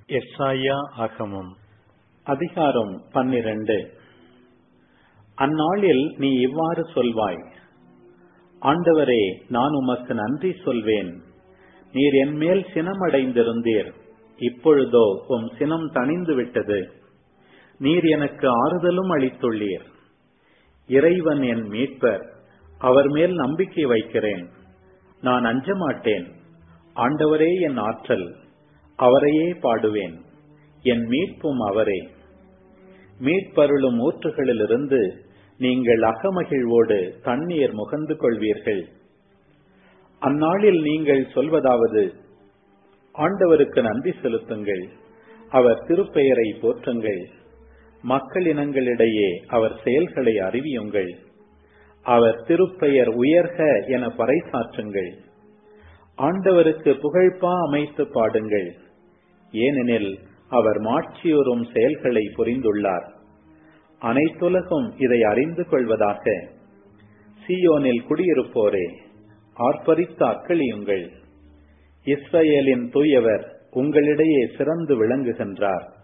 எஸ்ஐயா ஆகமம் அதிகாரம் பன்னிரண்டு அந்நாளில் நீ இவ்வாறு சொல்வாய் ஆண்டவரே நான் உமக்கு நன்றி சொல்வேன் நீர் என் மேல் சினமடைந்திருந்தீர் இப்பொழுதோ உம் சினம் தணிந்து விட்டது நீர் எனக்கு ஆறுதலும் அளித்துள்ளீர் இறைவன் என் மீட்பர் அவர் மேல் நம்பிக்கை வைக்கிறேன் நான் அஞ்ச மாட்டேன் ஆண்டவரே என் ஆற்றல் அவரையே பாடுவேன் என் மீட்பும் அவரே மீட்பருளும் ஊற்றுகளிலிருந்து நீங்கள் அகமகிழ்வோடு தண்ணீர் முகந்து கொள்வீர்கள் அந்நாளில் நீங்கள் சொல்வதாவது ஆண்டவருக்கு நன்றி செலுத்துங்கள் அவர் திருப்பெயரை போற்றுங்கள் மக்களினங்களிடையே அவர் செயல்களை அறிவியுங்கள் அவர் திருப்பெயர் உயர்க என பறைசாற்றுங்கள் ஆண்டவருக்கு புகழ்பா அமைத்து பாடுங்கள் ஏனெனில் அவர் மாட்சியுறும் செயல்களை புரிந்துள்ளார் அனைத்துலகும் இதை அறிந்து கொள்வதாக சியோனில் குடியிருப்போரே ஆர்ப்பரித்து அக்களியுங்கள் இஸ்ரேலின் தூயவர் உங்களிடையே சிறந்து விளங்குகின்றார்